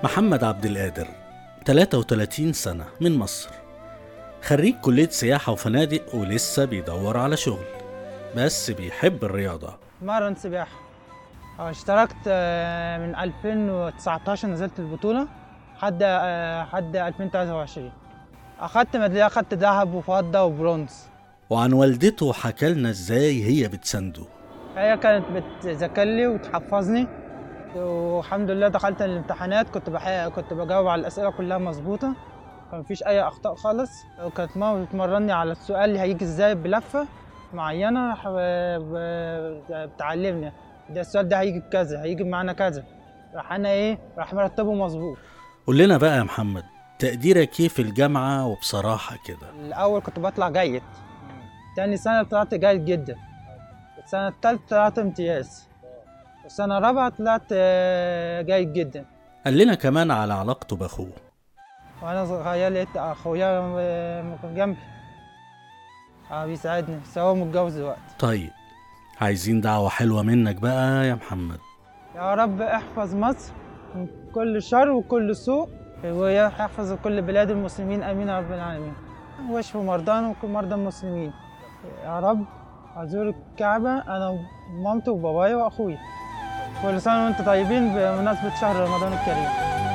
محمد عبد القادر 33 سنة من مصر خريج كلية سياحة وفنادق ولسه بيدور على شغل بس بيحب الرياضة مرن سباحة آه، اشتركت آه، من 2019 نزلت البطولة حد آه، حد 2023 أخدت ميدالية أخدت ذهب وفضة وبرونز وعن والدته حكالنا ازاي هي بتسنده هي كانت بتذاكر لي وتحفظني والحمد لله دخلت الامتحانات كنت بح... كنت بجاوب على الأسئلة كلها مظبوطة كان مفيش أي أخطاء خالص وكانت ماما بتمرني على السؤال اللي هيجي ازاي بلفة معينة راح ب- بتعلمني ده السؤال ده هيجي بكذا هيجي بمعنى كذا راح أنا إيه راح مرتبه مظبوط قول لنا بقى يا محمد تقديرك ايه في الجامعة وبصراحة كده الأول كنت بطلع جيد تاني سنة طلعت جيد جدا السنة التالتة طلعت امتياز السنة الرابعة طلعت آه، جيد جدا قال لنا كمان على علاقته باخوه وأنا صغير لقيت أخويا آه، جنبي اه بيساعدني بس هو متجوز دلوقتي طيب عايزين دعوة حلوة منك بقى يا محمد يا رب احفظ مصر من كل شر وكل سوء ويحفظ كل بلاد المسلمين امين يا رب العالمين واشفي مرضانا وكل مرضى المسلمين يا رب ازور الكعبه انا ومامتي وبابايا واخويا كل سنه وانتم طيبين بمناسبه شهر رمضان الكريم